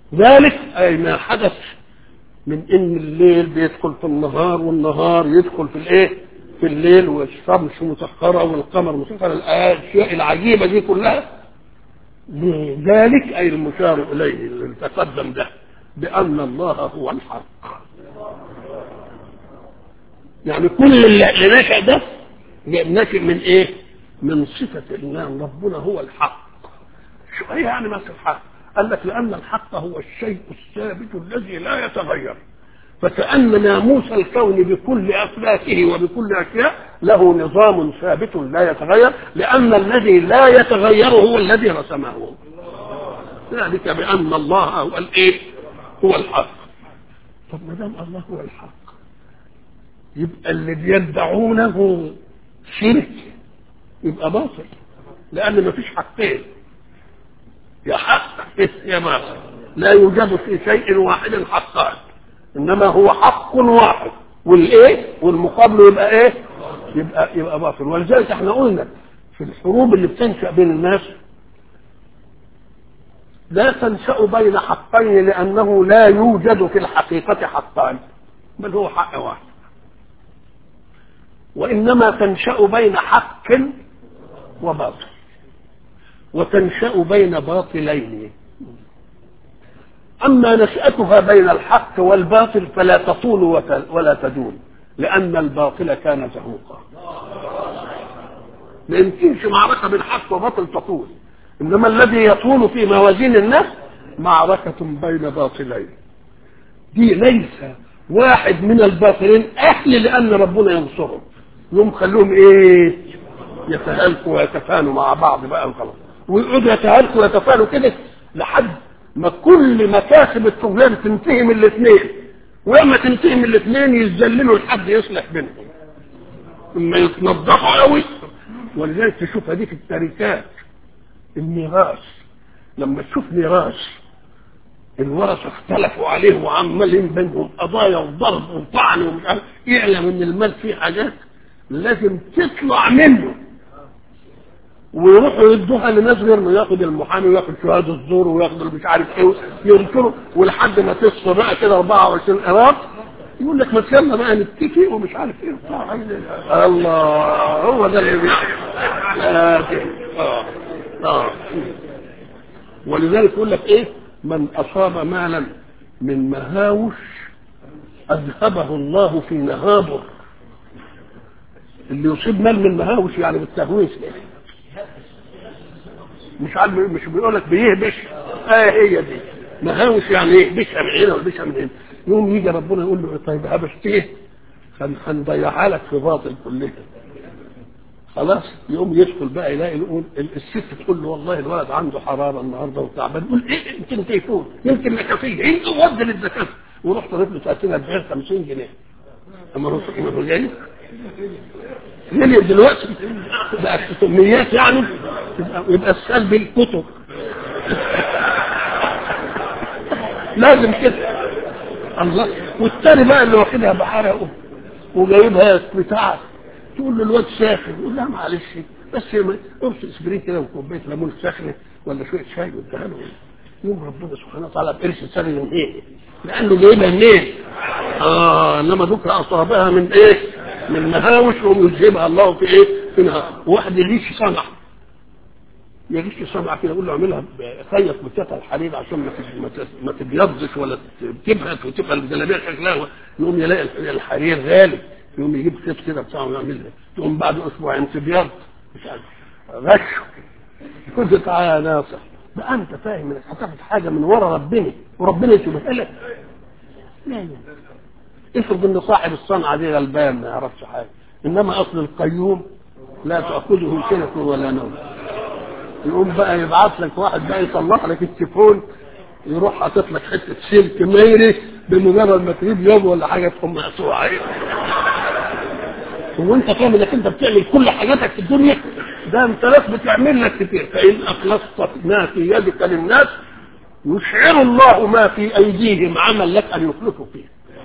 ذلك أي ما حدث من إن الليل بيدخل في النهار والنهار يدخل في الإيه؟ في الليل والشمس مسخرة والقمر مسخر الأشياء العجيبة دي كلها ذلك أي المشار إليه اللي تقدم ده بأن الله هو الحق يعني كل اللي نشأ ده نشأ من إيه؟ من صفة الله ربنا هو الحق شو إيه يعني ما الحق؟ قال لك لأن الحق هو الشيء الثابت الذي لا يتغير فكأن ناموس الكون بكل أفلاكه وبكل أشياء له نظام ثابت لا يتغير لأن الذي لا يتغير هو الذي رسمه ذلك بأن الله هو الإيه؟ هو الحق طب ما دام الله هو الحق يبقى اللي بيدعونه شرك يبقى باطل لأن ما فيش حقين يا حق يا باطل لا يوجد في شيء واحد حقان انما هو حق واحد والايه والمقابل يبقى ايه يبقى يبقى باطل ولذلك احنا قلنا في الحروب اللي بتنشا بين الناس لا تنشا بين حقين لانه لا يوجد في الحقيقه حقان بل هو حق واحد وانما تنشا بين حق وباطل وتنشا بين باطلين أما نشأتها بين الحق والباطل فلا تطول ولا تدول لأن الباطل كان زهوقا ما يمكنش معركة بين حق وباطل تطول إنما الذي يطول في موازين الناس معركة بين باطلين دي ليس واحد من الباطلين أهل لأن ربنا ينصرهم يوم خلوهم إيه يتهالكوا ويتفانوا مع بعض بقى وخلاص ويقعدوا يتهالكوا ويتفانوا كده لحد ما كل مكاسب الطغيان تنتهي من الاثنين ولما تنتهي من الاثنين يتذللوا لحد يصلح بينهم اما يتنضحوا قوي ولذلك تشوف هذيك التركات الميراث لما تشوف ميراث الورثة اختلفوا عليه وعمالين بينهم قضايا وضرب وطعن ومش عارف يعلم ان المال فيه حاجات لازم تطلع منه ويروحوا يدوها لناس غير ما ياخد المحامي وياخد شهاده الزور وياخد مش عارف ايه ينكروا ولحد ما تصفى بقى كده 24 قرار يقول لك ما يلا بقى نتكي ومش عارف ايه الله هو ده اللي بيحصل اه اه ولذلك يقول لك ايه من اصاب مالا من مهاوش اذهبه الله في نهابه اللي يصيب مال من مهاوش يعني بالتهويش مش عارف مش بيقول لك بيهبش اه هي دي مهاوش يعني يهبشها من هنا ويهبشها من هنا يوم يجي ربنا يقول له طيب هبشتيه هنضيعها لك في باطل كلها خلاص يقوم يدخل بقى يلاقي يقول الست تقول له والله الولد عنده حراره النهارده وتعبان يقول ايه يمكن تيفون يمكن نكافيه انت ودي للزكاه وروح طلب له 30 40 50 جنيه اما روح جاي مليون دلوقتي بقى 600 يعني يبقى, يبقى السلب الكتب لازم كده الله والتاني بقى اللي واخدها بحرقه وجايبها بتاع تقول له الواد ساخن يقول لا معلش بس ارش اسبرين كده وكوبايه ليمون ساخنه ولا شويه شاي واديها له يوم ربنا سبحانه وتعالى بقرش سنه من ايه؟ لانه جايبها منين؟ اه انما ذكر اصابها من ايه؟ من مهاوش ويذهبها الله في ايه؟ في نهار واحد يجيش صنع يجيش صنع كده يقول له اعملها خيط بكتها الحرير عشان ما ما تبيضش ولا تبهت وتبقى الجلابيه شكلها يقوم يلاقي الحرير غالي يقوم يجيب خيط كده بتاعه ويعملها يقوم بعد اسبوعين تبيض مش عارف غش كنت تعالى يا ناصح ده انت فاهم انك هتاخد حاجه من ورا ربنا وربنا يسيبها لك لا لا افرض ان صاحب الصنعه دي غلبان ما يعرفش حاجه انما اصل القيوم لا تاخذه سنه ولا نوم يقوم بقى يبعث لك واحد بقى يصلح لك التليفون يروح حاطط لك حته سلك ميري بمجرد ما تجيب يوم ولا حاجه تقوم مقطوعه هو انت فاهم انك انت بتعمل كل حاجاتك في الدنيا ده انت ناس بتعمل لك كتير فان اخلصت ما في يدك للناس يشعر الله ما في ايديهم عمل لك ان يخلصوا فيه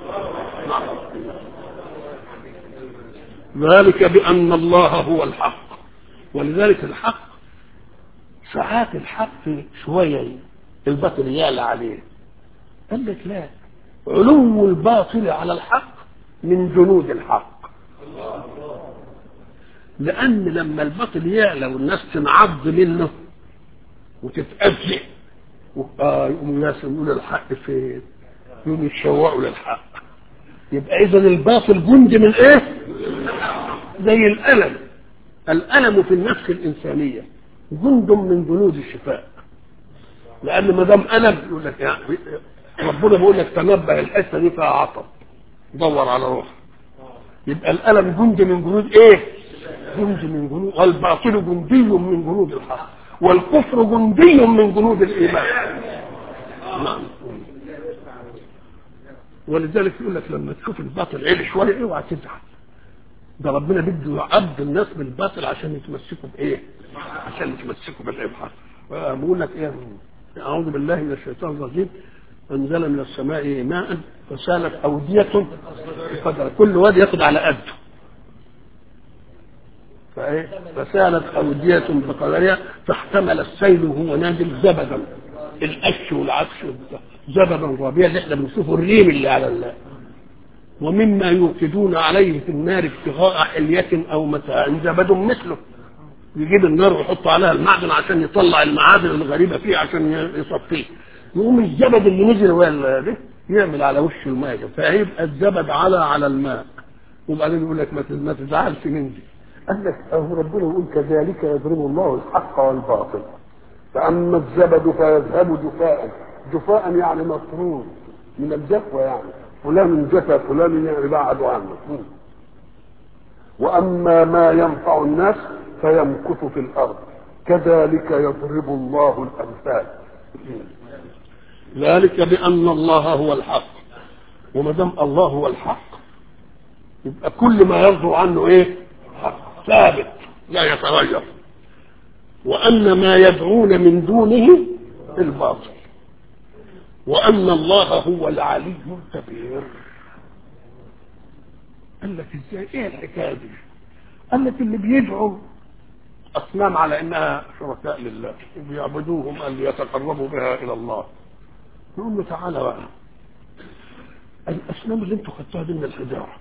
ذلك بان الله هو الحق ولذلك الحق ساعات الحق شويه الباطل يعلى عليه قال لك لا علو الباطل على الحق من جنود الحق لأن لما الباطل يعلى والناس تنعض منه وتتأذى آه يقوموا الناس يقولوا الحق فين؟ يقوموا يتشوقوا للحق يبقى إذا الباطل جند من إيه؟ زي الألم الألم في النفس الإنسانية جند من جنود الشفاء لأن ما دام ألم يقول لك يعني ربنا بيقول لك تنبه الحته دي فيها عطب دور على روح يبقى الالم جند من جنود ايه جند من جنود والباطل جندي من جنود الحق والكفر جندي من جنود الايمان نعم ولذلك يقول لك لما تشوف الباطل عيل شويه اوعى تزعل ده ربنا بده يعض الناس بالباطل عشان يتمسكوا بايه؟ عشان يتمسكوا بالابحاث بقول لك ايه اعوذ بالله من الشيطان الرجيم انزل من السماء ماء فسالت اوديه بقدر كل واد ياخد على قده فايه فسالت اوديه بقدرها فاحتمل السيل وهو نازل زبدا القش والعكس زبدا ربيع اللي احنا بنشوفه الريم اللي على الله ومما يوقدون عليه في النار ابتغاء حلية أو متاع زبد مثله يجيب النار ويحط عليها المعدن عشان يطلع المعادن الغريبة فيه عشان يصفيه يقوم الزبد اللي نزل ولا ده يعمل على وش الماء فهيبقى الزبد على على الماء وبعدين يقول لك ما تزعلش من دي قال لك أهو ربنا يقول كذلك يضرب الله الحق والباطل فأما الزبد فيذهب جفاء جفاء يعني مطرود من الجفوة يعني فلان جفا فلان يعني بعد عنه واما ما ينفع الناس فيمكث في الارض كذلك يضرب الله الامثال ذلك بان الله هو الحق وما دام الله هو الحق يبقى كل ما يرضو عنه ايه حق ثابت لا يتغير وان ما يدعون من دونه الباطل وأن الله هو العلي الكبير قال لك ازاي ايه الحكايه دي؟ قال لك اللي بيدعوا اصنام على انها شركاء لله وبيعبدوهم ان يتقربوا بها الى الله نقول له تعالى بقى الاصنام اللي انتوا خدتوها دي من الحجاره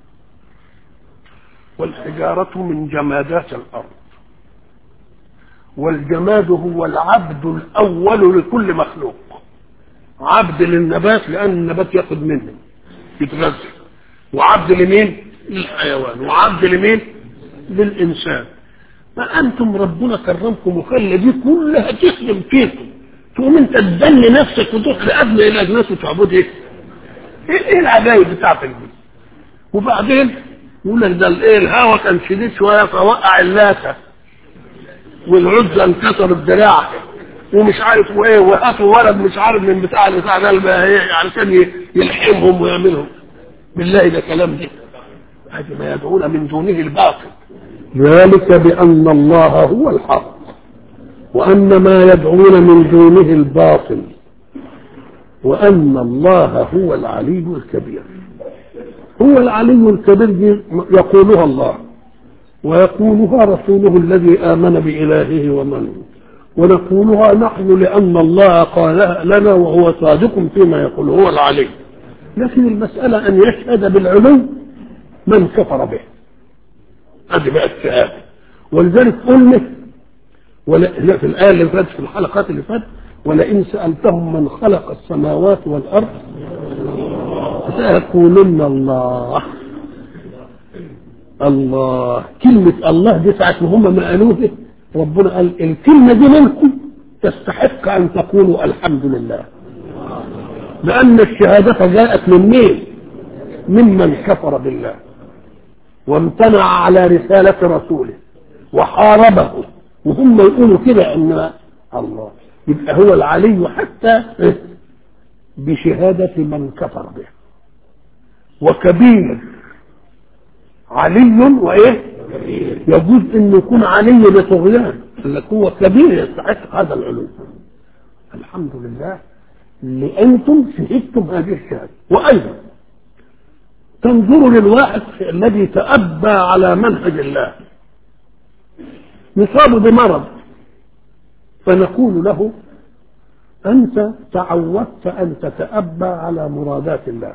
والحجاره من جمادات الارض والجماد هو العبد الاول لكل مخلوق عبد للنبات لان النبات ياخد منه يتغذى وعبد لمين للحيوان وعبد لمين للانسان ما انتم ربنا كرمكم وخلى دي كلها تخدم فيكم تقوم انت تدني نفسك وتروح لادنى الى الناس وتعبد ايه؟ ايه العجائب بتاعتك دي؟ وبعدين يقول لك ده الايه الهوا كان شديد شويه فوقع اللاتة والعزة انكسرت دراعها ومش عارف وايه وهاتوا ولد مش عارف من بتاع بتاع ده ايه علشان يلحمهم ويعملهم بالله ده كلام دي هذه ما يدعون من دونه الباطل ذلك بأن الله هو الحق وأن ما يدعون من دونه الباطل وأن الله هو العلي الكبير هو العلي الكبير يقولها الله ويقولها رسوله الذي آمن بإلهه ومن ونقولها نحن لأن الله قالها لنا وهو صادق فيما يقول هو العلي لكن المسألة أن يشهد بالعلو من كفر به هذه بقى الشهادة ولذلك قلنا ولا في الآية اللي فاتت في الحلقات اللي فاتت ولئن سألتهم من خلق السماوات والأرض سيقولن الله الله كلمة الله دي ساعة ما هم ما قالوه ربنا قال الكلمة دي منكم تستحق أن تقولوا الحمد لله لأن الشهادة جاءت من مين؟ ممن كفر بالله وامتنع على رسالة رسوله وحاربه وهم يقولوا كده ان الله يبقى هو العلي حتى بشهادة من كفر به وكبير علي وايه يجوز ان يكون علي بطغيان لك هو كبير يستحق هذا العلو الحمد لله لانتم شهدتم هذه الشهاده وايضا تنظروا للواحد الذي تأبى على منهج الله يصاب بمرض فنقول له أنت تعودت أن تتأبى على مرادات الله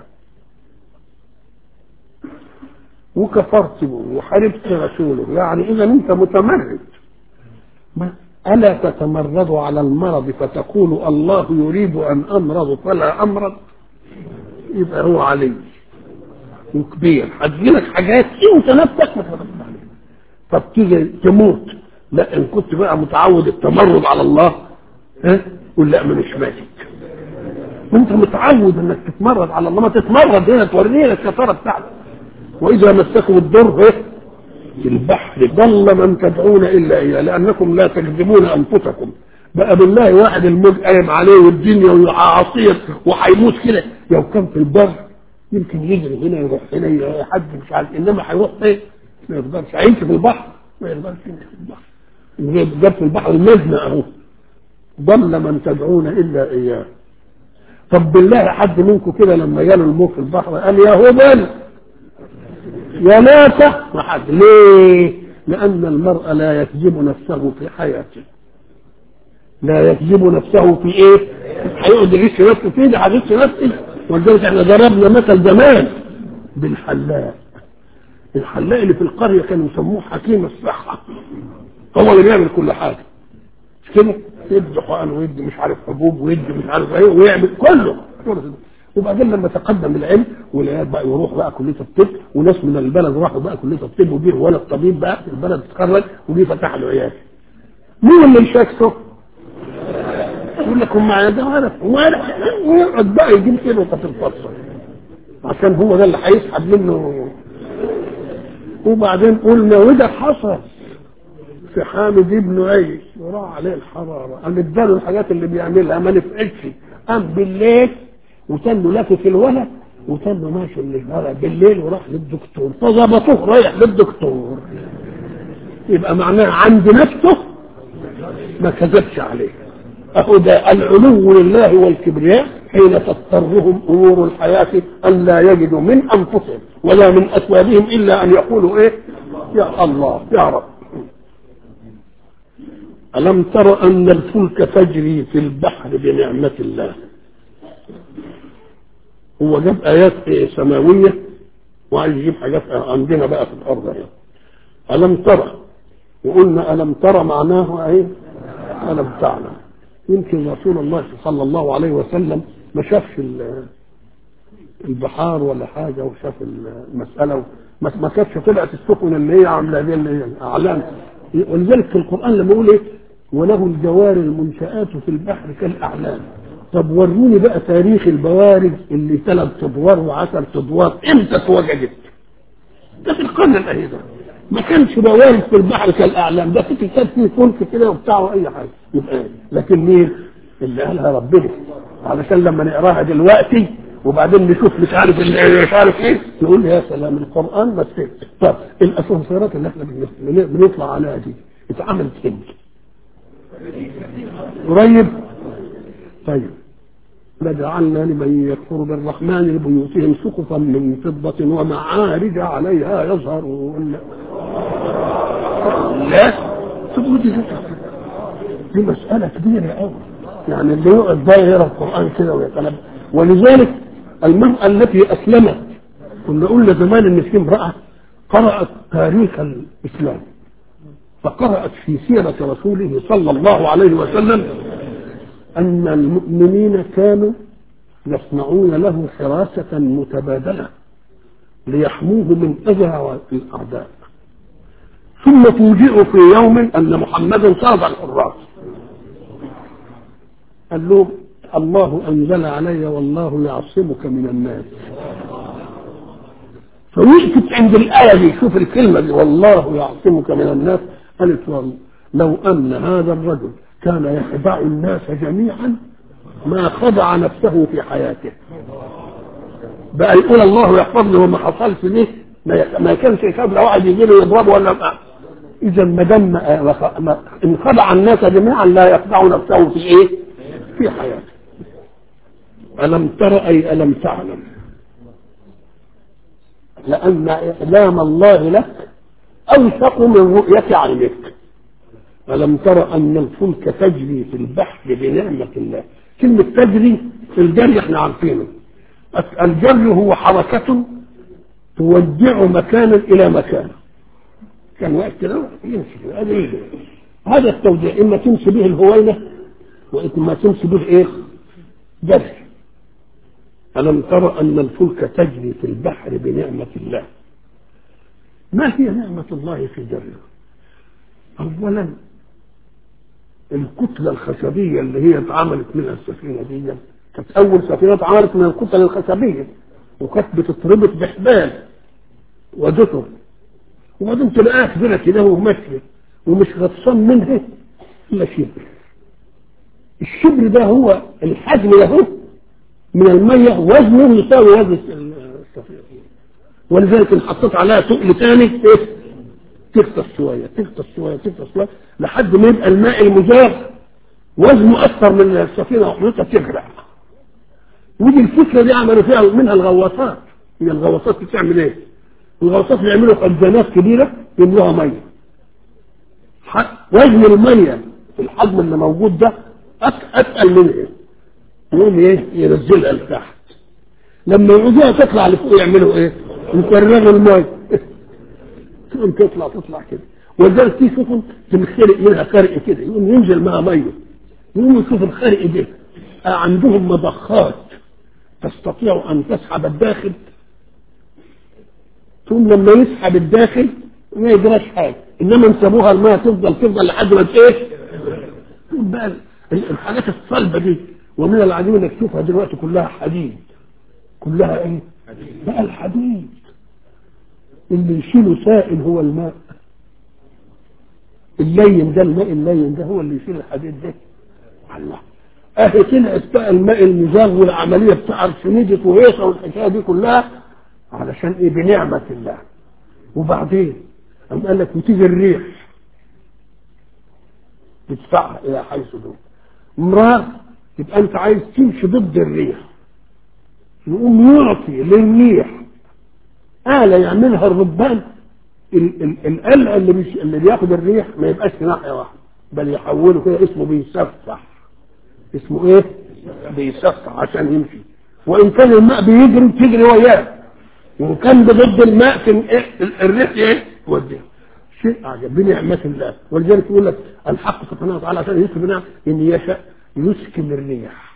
وكفرت به وحاربت رسوله يعني إذا أنت متمرد ما ألا تتمرد على المرض فتقول الله يريد أن أمرض فلا أمرض يبقى هو علي وكبير هتجيلك حاجات انت نفسك ما تقدرش عليها فبتيجي تموت لا ان كنت بقى متعود التمرد على الله ها قول لا مش ماسك وانت متعود انك تتمرد على الله ما تتمرد هنا تورينا الشطاره بتاعتك واذا مسكم الضر ايه في البحر ضل من تدعون الا اياه لانكم لا تكذبون انفسكم بقى بالله واحد الموج قايم عليه والدنيا وعاصير وهيموت كده لو كان في البر يمكن يجري هنا يروح هنا يحد مش عارف انما هيروح ايه ما يقدرش هيمشي في البحر ما يقدرش يمشي في البحر جاب في البحر المزنة اهو ضل من تدعون الا اياه طب بالله حد منكم كده لما جاله الموج في البحر قال يا هبل يا ناسة ما حد ليه لأن المرء لا يكذب نفسه في حياته لا يكذب نفسه في ايه هيقعد يغش نفسه فيه ده هغش نفسي ولذلك احنا ضربنا مثل زمان بالحلاق الحلاق اللي في القرية كانوا يسموه حكيم الصحة هو اللي بيعمل كل حاجة مش كده يدي حقن ويدي مش عارف حبوب ويدي مش عارف ايه ويعمل كله وبعدين لما تقدم العلم والعيال بقى يروح بقى كليه الطب وناس من البلد راحوا بقى كليه الطب وجه ولد طبيب بقى في البلد اتخرج وجه فتح له عياده مين اللي يشاكسه؟ يقول لك هم ده عارف ويقعد بقى يجيب كده في الفصل عشان هو ده اللي هيسحب منه وبعدين قلنا وده حصل في حامد ابن عيش وراح عليه الحراره قام اداله الحاجات اللي بيعملها ما نفعتش قام بالليل وتنه لافف الولد وتنه ماشي اللي بالليل وراح للدكتور فظبطوه رايح للدكتور يبقى معناه عند نفسه ما كذبش عليه اهو ده العلو لله والكبرياء حين تضطرهم امور الحياه ان لا يجدوا من انفسهم ولا من اثوابهم الا ان يقولوا ايه يا الله يا رب الم تر ان الفلك تجري في البحر بنعمه الله هو جاب ايات إيه سماويه وعايز يجيب حاجات عندنا بقى في الارض هنا الم ترى وقلنا الم ترى معناه ايه الم تعلم يمكن رسول الله صلى الله عليه وسلم ما شافش البحار ولا حاجه وشاف المساله ما كانتش طلعت السفن اللي هي عامله دي اللي هي اعلام ولذلك في القران لما يقول ايه وله الجوار المنشآت في البحر كالاعلام طب وروني بقى تاريخ البوارج اللي ثلاث ادوار وعشر ادوار امتى اتوجدت؟ ده في القرن الاخير ما كانش بوارج في البحر كالاعلام ده في كان فيه فلك كده وبتاع واي حاجه يبقى لكن مين؟ اللي قالها ربنا علشان لما نقراها دلوقتي وبعدين نشوف مش عارف مش عارف ايه نقول يا سلام القران بس طب الاسانسيرات اللي احنا بنطلع عليها دي اتعملت امتى؟ قريب طيب لجعلنا لمن يكفر بالرحمن لبيوتهم سقفا من فضة ومعارج عليها يظهرون لا تقول دي دي مسألة كبيرة قوي يعني اللي يقعد بقى يقرا القرآن كده ويتنبأ ولذلك المرأة التي أسلمت كنا قلنا زمان إن في امرأة قرأت تاريخ الإسلام فقرأت في سيرة رسوله صلى الله عليه وسلم أن المؤمنين كانوا يصنعون له حراسة متبادلة ليحموه من أذى الأعداء ثم فوجئوا في يوم أن محمدا صاد الحراس قال لهم الله أنزل علي والله يعصمك من الناس فوقفت عند الآية دي شوف الكلمة دي والله يعصمك من الناس قالت والله لو أن هذا الرجل كان يخدع الناس جميعا ما خدع نفسه في حياته بقى يقول الله يحفظني وما حصلش ليه ما كانش يخاف لو واحد يجي له يضربه ولا ما اذا ما دام ان خدع الناس جميعا لا يخدع نفسه في ايه؟ في حياته الم تر اي الم تعلم لان اعلام الله لك اوثق من رؤيه عينك ألم تر أن الفلك تجري في البحر بنعمة الله كلمة تجري الجري احنا عارفينه الجري هو حركة تودع مكانا إلى مكان كان وقت كده يمشي هذا ايه هذا التوديع إما تمشي به الهوينة وإما تمشي به إيه جري ألم ترى أن الفلك تجري في البحر بنعمة الله ما هي نعمة الله في جره أولا الكتلة الخشبية اللي هي اتعملت منها السفينة دي كانت أول سفينة اتعملت من الكتل الخشبية وكانت بتتربط بحبال ودثر وبعدين تلاقيها كبيرة كده وماشية ومش غطسان منها إلا شبر الشبر ده هو الحجم ده من المية وزنه يساوي وزن السفينة ولذلك ان حطيت عليها تقل تاني ايه تغطس شويه تغطس شويه تغطس شويه لحد ما يبقى الماء المجار وزنه اكثر من السفينه وحملتها تغرق ودي الفكره دي عملوا فيها منها الغواصات هي الغواصات بتعمل ايه؟ الغواصات بيعملوا خزانات كبيره يملوها ميه وزن الميه في الحجم اللي موجود ده اتقل من ايه؟ يقوم ايه؟ ينزلها لتحت لما يعوزوها تطلع لفوق يعملوا ايه؟ يفرغوا الماء تقوم تطلع تطلع كده ولذلك في سفن تنخرق منها خرق كده يقوم ينزل معها ميه يقوم يشوف الخرق ده عندهم مضخات تستطيع ان تسحب الداخل ثم لما يسحب الداخل ما يجراش حاجه انما انسبوها الماء تفضل تفضل لحد ما ايه بقى الحاجات الصلبه دي ومن العجيب انك تشوفها دلوقتي كلها حديد كلها ايه بقى الحديد اللي يشيله سائل هو الماء اللين ده الماء اللين ده هو اللي يشيل الحديد ده الله اهي طلعت بقى الماء المزاغ والعمليه بتاع ارسنيدس وهيصه والحكايه دي كلها علشان ايه بنعمه الله وبعدين قام قال لك وتيجي الريح تدفعها الى حيث دول مرار يبقى انت عايز تمشي ضد الريح يقوم يعطي للريح آلة يعملها الربان القلع اللي مش اللي بياخد الريح ما يبقاش في ناحية واحدة بل يحوله كده اسمه بيسفح اسمه ايه؟ بيسفح عشان يمشي وإن كان الماء بيجري تجري وياه وإن كان ضد الماء في الريح ايه؟ توديها شيء أعجب بنعمة الله ولذلك يقول لك الحق سبحانه وتعالى عشان يسكن بنعمة إن يشاء يسكن الريح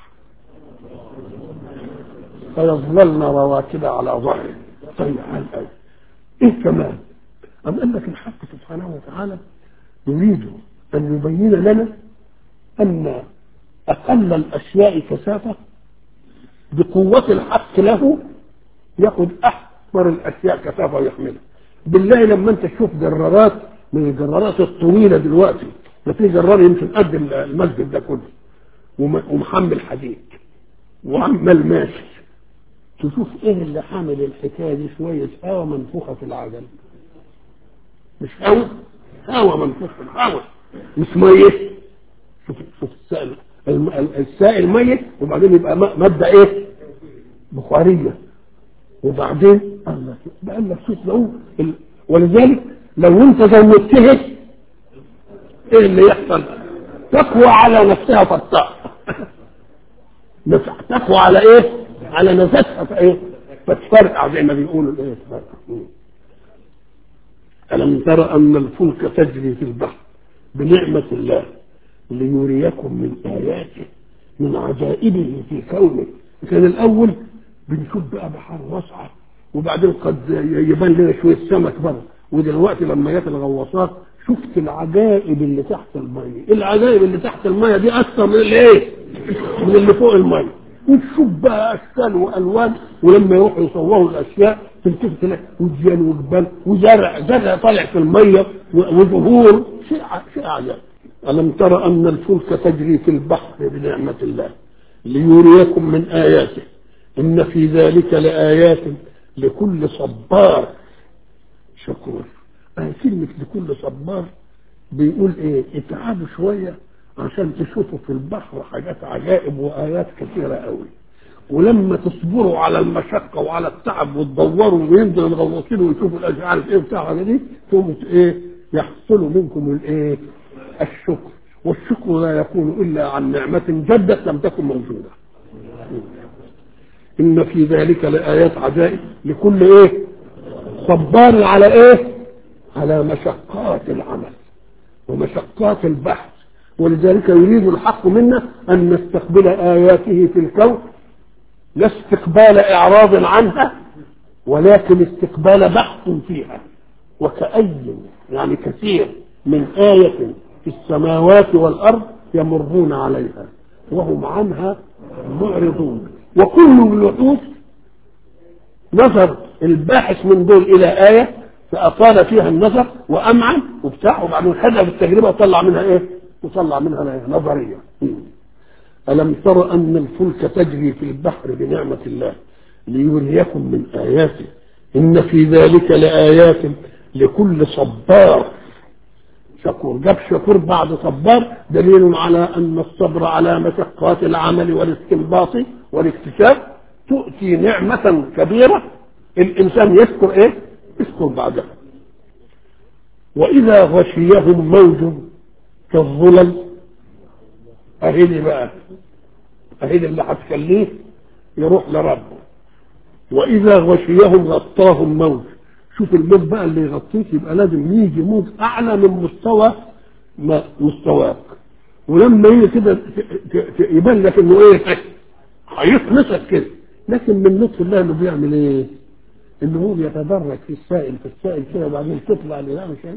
فيظللن رواكب على ظهره طيب على الآية إيه كمان أم قال لك الحق سبحانه وتعالى يريد أن يبين لنا أن أقل الأشياء كثافة بقوة الحق له يأخذ أكبر الأشياء كثافة ويحملها بالله لما أنت تشوف جرارات من الجرارات الطويلة دلوقتي ده في جرار يمكن قد المسجد ده كله ومحمل حديد وعمال ماشي تشوف ايه اللي حامل الحكايه دي شويه هوا منفوخه في العجل مش هوا هوا منفوخ في الهوا مش ميه شوف شوف السائل السائل ميه وبعدين يبقى ماده ايه بخاريه وبعدين الله بقى لك شوف لو ولذلك لو انت زودتها ايه اللي يحصل تقوى على نفسها فتاة تقوى على ايه على نفسها فايه فتفرقع زي ما بيقولوا الايه ألم تر أن الفلك تجري في البحر بنعمة الله ليريكم من آياته من عجائبه في كونه كان الأول بنشوف بقى بحر واسعة وبعدين قد يبان لنا شوية سمك بره ودلوقتي لما جت الغواصات شفت العجائب اللي تحت المية العجائب اللي تحت المية دي أكثر من الايه من اللي فوق المية وتشوف بقى اشكال والوان ولما يروحوا يصوروا الاشياء تلتفت تلاقي وديان وجبال وزرع زرع طالع في الميه وزهور شيء شيء عجيب الم تر ان الفلك تجري في البحر بنعمه الله ليريكم من اياته ان في ذلك لايات لكل صبار شكور آه كلمه لكل صبار بيقول ايه اتعبوا شويه عشان تشوفوا في البحر حاجات عجائب وآيات كثيرة قوي ولما تصبروا على المشقة وعلى التعب وتدوروا وينزل الغواصين ويشوفوا الأشعار ايه بتاعها دي ثم ايه يحصل منكم الايه الشكر والشكر لا يكون الا عن نعمه جدت لم تكن موجوده ان في ذلك لايات عجائب لكل ايه صبار على ايه على مشقات العمل ومشقات البحث ولذلك يريد الحق منا ان نستقبل اياته في الكون لا استقبال اعراض عنها ولكن استقبال بحث فيها وكأي يعني كثير من آية في السماوات والأرض يمرون عليها وهم عنها معرضون وكل الوحوش نظر الباحث من دول إلى آية فأطال فيها النظر وأمعن وبتاع وبعدين خدها بالتجربة وطلع منها إيه؟ وطلع منها نظرية ألم تر أن الفلك تجري في البحر بنعمة الله ليريكم من آياته إن في ذلك لآيات لكل صبار شكور جاب شكور بعد صبار دليل على أن الصبر على مشقات العمل والاستنباط والاكتشاف تؤتي نعمة كبيرة الإنسان يشكر إيه؟ يشكر بعدها وإذا غشيهم موج كالظلل أهدي بقى أهدي اللي هتخليه يروح لربه وإذا غشيهم غطاهم موج شوف الموج بقى اللي يغطيك يبقى لازم يجي موج أعلى من مستوى ما مستواك ولما يجي كده يبان لك إنه إيه هيطمسك كده لكن من لطف الله إنه بيعمل إيه؟ إنه هو بيتدرج في السائل في السائل كده وبعدين تطلع لله مش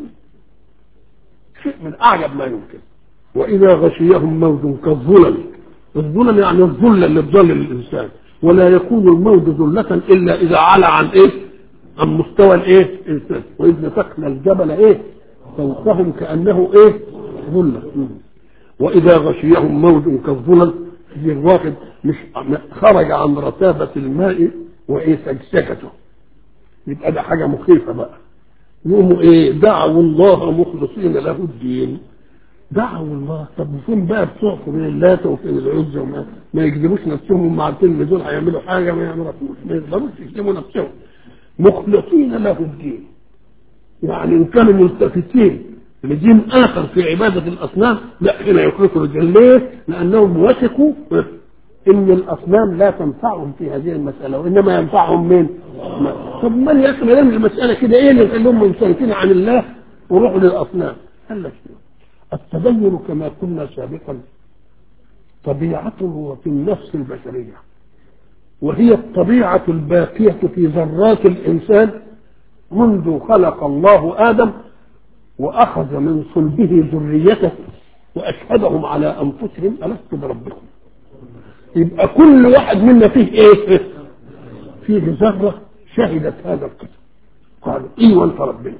شيء من أعجب ما يمكن وإذا غشيهم موج كالظلل الظلل يعني الظل اللي بظل الإنسان ولا يكون الموج ذلة إلا إذا علا عن إيه؟ عن مستوى الإيه؟ الإنسان وإذ نتقنا الجبل إيه؟ فوقهم كأنه إيه؟ ظلة وإذا غشيهم موج كالظلل في الواحد مش خرج عن رتابة الماء وإيه سجسجته يبقى ده حاجة مخيفة بقى يقوموا إيه؟ دعوا الله مخلصين له الدين دعوا الله طب فين بقى بتوعكم من اللات وفين العزى وما ما يكذبوش نفسهم هم عارفين ان دول هيعملوا حاجه ما يعملوش ما يقدروش يكذبوا نفسهم مخلصين له الدين يعني ان كانوا ملتفتين لدين اخر في عباده الاصنام لا هنا يخلصوا الدين ليه؟ لانهم وثقوا ان الاصنام لا تنفعهم في هذه المساله وانما ينفعهم من طب من يا اخي ما المساله كده ايه اللي يخليهم منسلكين عن الله ويروحوا للاصنام؟ قال لك التدين كما قلنا سابقا طبيعته في النفس البشرية وهي الطبيعة الباقية في ذرات الإنسان منذ خلق الله آدم وأخذ من صلبه ذريته وأشهدهم على أنفسهم ألست بربكم يبقى كل واحد منا فيه إيه؟ فيه ذرة شهدت هذا القسم قال إيه وأنت ربنا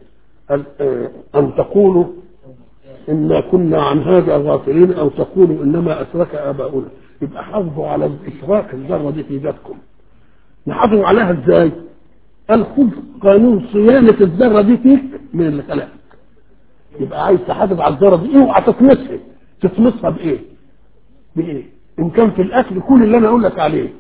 أن تقولوا إنا كنا عن هذا غافلين أو تقولوا إنما أشرك آباؤنا يبقى حافظوا على الإشراك الذرة دي في ذاتكم نحافظ عليها إزاي؟ قال خذ قانون صيانة الذرة دي فيك من اللي خلقك يبقى عايز تحافظ على الذرة دي اوعى تطمسها تطمسها بإيه؟ بإيه؟ إن كان في الأكل كل اللي أنا أقول لك عليه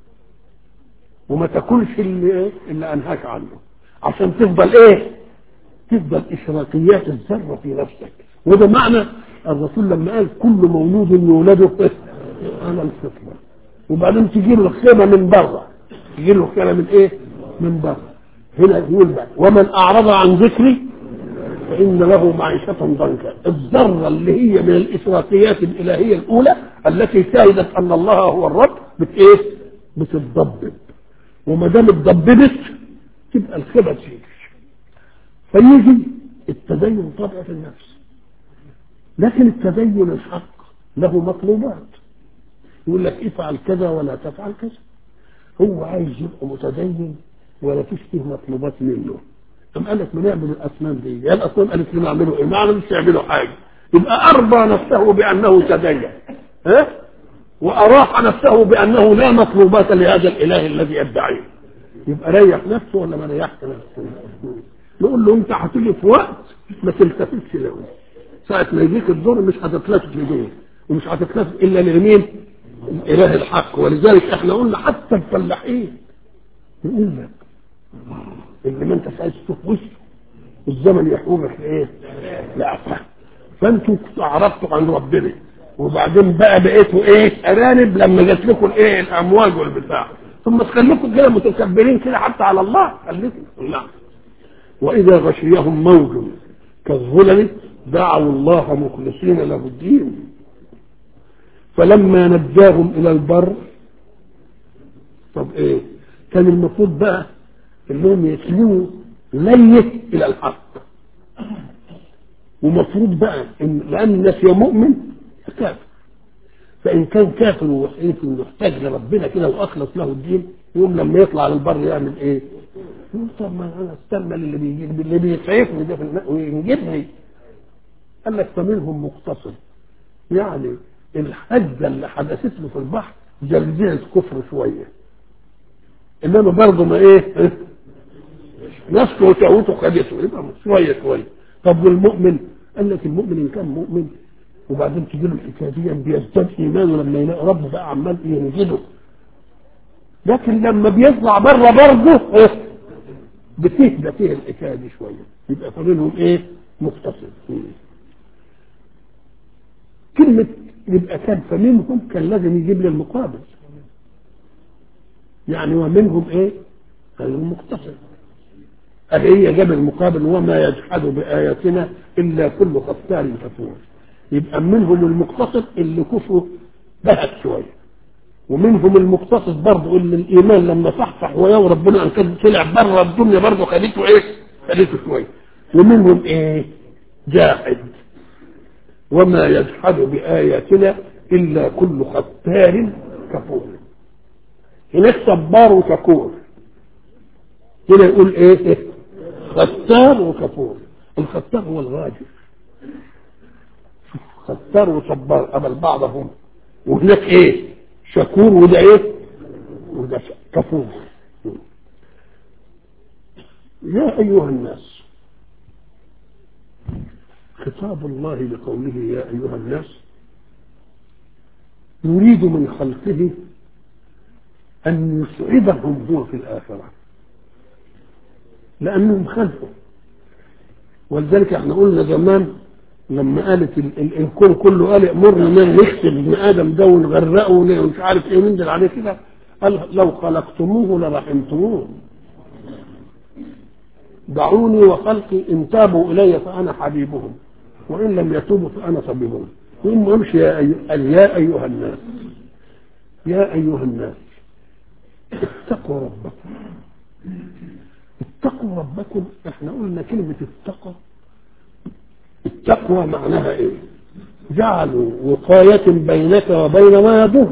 وما تاكلش اللي, اللي أنهاك عنه عشان تفضل إيه؟ تفضل إشراكيات الذرة في نفسك وده معنى الرسول لما قال كل مولود يولده على الفطرة وبعدين تجي له الخيمة من بره تجي له الخيمة من ايه؟ من بره هنا يقول بقى ومن أعرض عن ذكري فإن له معيشة ضنكا الذرة اللي هي من الإشراقيات الإلهية الأولى التي شهدت أن الله هو الرب بت إيه؟ بتتضبب وما دام اتضببت تبقى الخيمة تيجي فيجي التدين طبع في النفس لكن التدين الحق له مطلوبات يقول لك افعل كذا ولا تفعل كذا هو عايز يبقى متدين ولا فيش فيه مطلوبات منه أم قال لك بنعمل الأصنام دي يا الأصنام قالت لنا اعملوا إيه؟ ما عملوش يعملوا حاجة يبقى أرضى نفسه بأنه تدين ها؟ وأراح نفسه بأنه لا مطلوبات لهذا الإله الذي يدعيه يبقى ريح نفسه ولا ما ريحش نفسه نقول له أنت هتيجي في وقت ما تلتفتش له ساعة ما يجيك الدور مش هتتلفت لدول ومش هتتلفت إلا لمين؟ الإله الحق ولذلك احنا قلنا حتى الفلاحين يقول لك اللي ما انت عايز تشوف وشه الزمن يحومك لايه؟ لعفة فانتوا اعرضتوا عن ربنا وبعدين بقى بقيتوا ايه ارانب لما جات لكم الايه الامواج والبتاع ثم تخليكم كده متكبرين كده حتى على الله خليكم نعم واذا غشيهم موج كالظلل دعوا الله مخلصين له الدين فلما نجاهم الى البر طب ايه كان المفروض بقى انهم يسلموا ميت الى الحق ومفروض بقى ان لان الناس يا مؤمن يا كافر فان كان كافر وحقيقي انه يحتاج لربنا كده واخلص له الدين يوم لما يطلع على البر يعمل ايه؟ يقول طب ما انا استنى اللي بيجي اللي بيسعفني ده في الماء وينجبني قال لك فمنهم مقتصد يعني الحجه اللي حدثت له في البحر جلجلت كفر شويه انما برضه ما ايه نفسه وتعوته خدته يبقى شويه شويه طب والمؤمن قال لك المؤمن ان كان مؤمن وبعدين تجي له الحكايه دي بيزداد ايمانه لما يلاقي ربه بقى عمال ينجده لكن لما بيطلع بره برضه إيه؟ بتهدى فيه الحكايه دي شويه يبقى فمنهم ايه؟ مقتصد كلمه يبقى كان فمنهم كان لازم يجيب لي المقابل يعني ومنهم ايه؟ قال مقتصد قال هي جاب المقابل وما يجحد بآياتنا إلا كل ختار كفور يبقى منهم المقتصد اللي كفره بهت شوية ومنهم المقتصد برضه اللي الإيمان لما صحصح ويا ربنا أن كان طلع بره الدنيا برضه خليته إيه؟ خليته شوية ومنهم إيه؟ جاحد وما يجحد بآياتنا إلا كل ختار كفور هناك صبار وشكور هنا يقول ايه ختار وكفور الختار هو الغاجر ختار وصبار قبل بعضهم وهناك ايه شكور وده ايه وده كفور يا ايها الناس خطاب الله لقوله يا ايها الناس يريد من خلقه أن يسعدهم هو في الآخرة لأنهم خلقوا ولذلك احنا قلنا زمان لما قالت ال ال الكون كله قال امرنا ان نكتب ابن ادم ده ونغرقه ومش عارف ايه وننزل عليه كده قال لو خلقتموه لرحمتموه دعوني وخلقي ان تابوا الي فانا حبيبهم وان لم يتوبوا فانا طبيبهم ثم امشي يا, أي... يا ايها الناس يا ايها الناس اتقوا ربكم اتقوا ربكم احنا قلنا كلمة التقى التقوى معناها ايه جعلوا وقاية بينك وبين ما يضر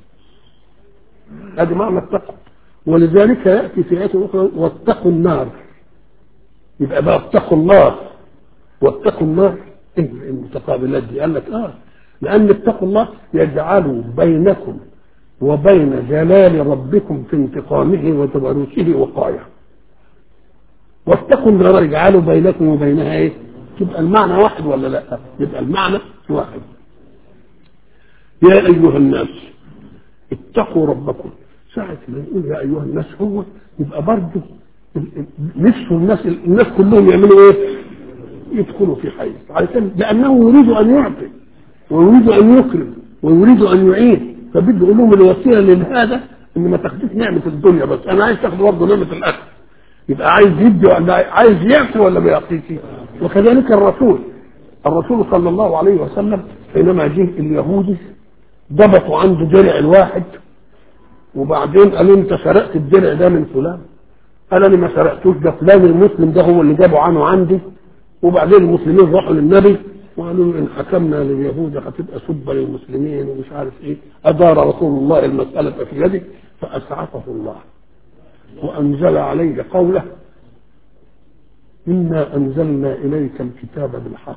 هذا معنى التقوى ولذلك يأتي في آية أخرى واتقوا النار يبقى بقى اتقوا الله واتقوا النار ايه المتقابلات دي قال لك اه لأن اتقوا الله يجعل بينكم وبين جلال ربكم في انتقامه وتبرسه وقاية واتقوا النار يجعلوا بينكم وبينها ايه تبقى المعنى واحد ولا لا يبقى المعنى واحد يا ايها الناس اتقوا ربكم ساعة ما يقول يا ايها الناس هو يبقى برضه نفسه الناس الناس كلهم يعملوا ايه؟ يدخلوا في حيز علشان لانه يريد ان يعطي ويريد ان يكرم ويريد ان يعين فبده يقول لهم الوسيله لهذا ان ما تاخدوش نعمه الدنيا بس انا عايز تاخد برضه نعمه الاكل يبقى عايز يدي ولا عايز يعطي ولا ما يعطيش وكذلك الرسول الرسول صلى الله عليه وسلم حينما جه اليهودي ضبطوا عنده درع الواحد وبعدين قالوا انت سرقت الدرع ده من فلان قال انا ما سرقتوش ده فلان المسلم ده هو اللي جابه عنه عندي وبعدين المسلمين راحوا للنبي وقالوا له ان حكمنا لليهود هتبقى سبه للمسلمين ومش عارف ايه ادار رسول الله المساله في يده فاسعفه الله وانزل عليه قوله انا انزلنا اليك الكتاب بالحق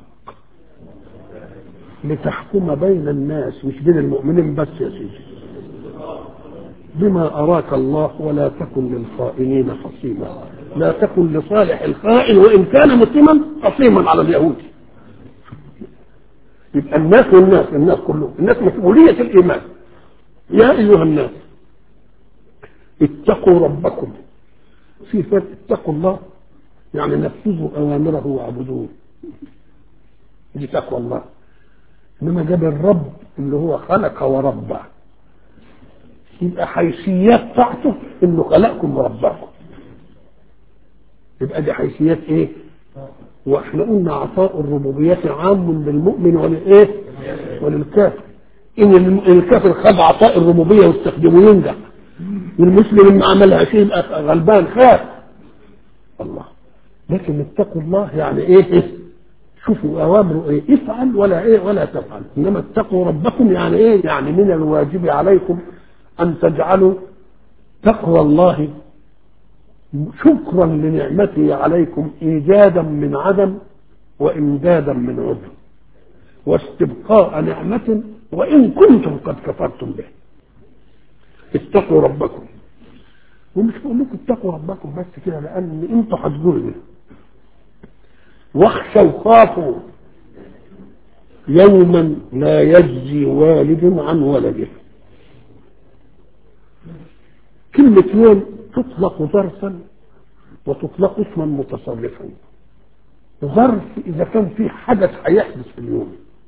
لتحكم بين الناس مش بين المؤمنين بس يا سيدي بما أراك الله ولا تكن للخائنين خصيما لا تكن لصالح الخائن وإن كان مسلما خصيما على اليهود يبقى الناس والناس الناس كلهم الناس مسؤولية الإيمان يا أيها الناس اتقوا ربكم في فرق اتقوا الله يعني نفذوا أوامره واعبدوه دي تقوى الله انما جاب الرب اللي هو خلق وربى يبقى حيثيات طاعته انه خلقكم ورباكم يبقى دي حيثيات ايه واحنا قلنا عطاء الربوبية عام للمؤمن وللايه وللكافر ان الكافر خد عطاء الربوبية واستخدمه ينجح والمسلم اللي ما عملها شيء يبقى غلبان خاف الله لكن اتقوا الله يعني ايه شوفوا اوامره ايه افعل ولا ايه ولا تفعل انما اتقوا ربكم يعني ايه يعني من الواجب عليكم ان تجعلوا تقوى الله شكرا لنعمته عليكم ايجادا من عدم وامدادا من عذر واستبقاء نعمة وإن كنتم قد كفرتم به اتقوا ربكم ومش بقول لكم اتقوا ربكم بس كده لأن انتوا هتقولوا واخشوا خافوا يوما لا يجزي والد عن ولده كلمة يوم تطلق ظرفا وتطلق اسما متصرفا ظرف إذا كان في حدث هيحدث في اليوم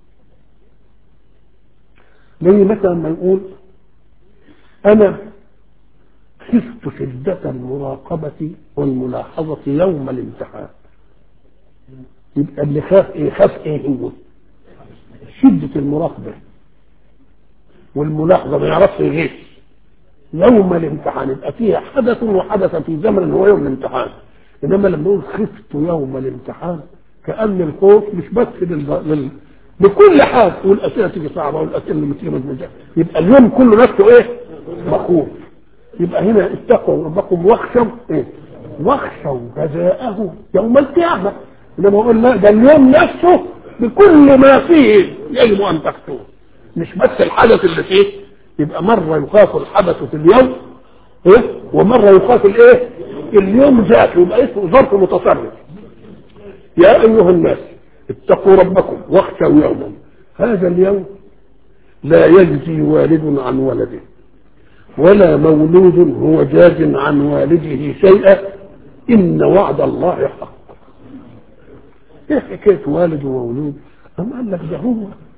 زي مثلا ما نقول أنا خفت شدة المراقبة والملاحظة يوم الامتحان يبقى اللي خاف ايه خاف ايه هو شدة المراقبة والملاحظة ما يعرفش يغش يوم الامتحان يبقى فيها حدث وحدث في زمن هو يوم الامتحان انما لما نقول خفت يوم الامتحان كأن الخوف مش بس لل... لل... لكل حاجة والأسئلة تيجي صعبة والأسئلة اللي تيجي مزمجة يبقى اليوم كله نفسه ايه مخوف يبقى هنا اتقوا ربكم واخشوا ايه واخشوا جزاءه يوم القيامة انما اقول لا ده اليوم نفسه بكل ما فيه يجب ان تخشوه مش بس الحدث اللي فيه يبقى مرة يخاف الحدث في اليوم ايه ومرة يخاف الايه اليوم ذاته يبقى اسمه ظرف متصرف يا ايها الناس اتقوا ربكم واخشوا يوما هذا اليوم لا يجزي والد عن ولده ولا مولود هو جاز عن والده شيئا إن وعد الله حق ايه حكاية والد ومولود أم قال لك ده هو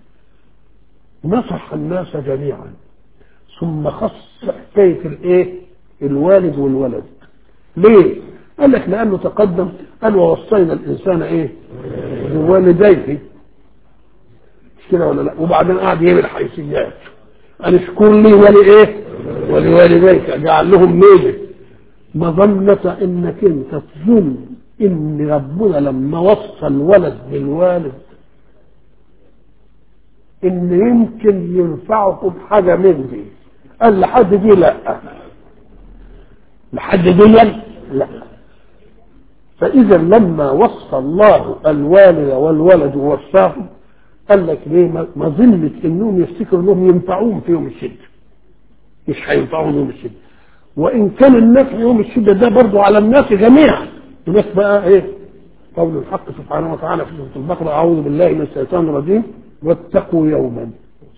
نصح الناس جميعا ثم خص حكاية الايه الوالد والولد ليه قال لك لأنه تقدم قال ووصينا الإنسان ايه بوالديه مش كده ولا لا وبعدين قعد يعمل حيثيات قال اشكر لي ولي ولوالديك جعل لهم ميلة مظنة انك انت تظن ان ربنا لما وصى الولد بالوالد ان يمكن ينفعكم حاجة من دي قال لحد دي لا لحد دي لا فاذا لما وصى الله الوالد والولد ووصاهم قال لك ليه مظنة انهم يفتكروا انهم ينفعوهم في يوم الشده مش هينفعهم يوم الشده وان كان النفع يوم الشده ده برضه على الناس جميعا الناس بقى ايه قول الحق سبحانه وتعالى في سوره البقره اعوذ بالله من الشيطان الرجيم واتقوا يوما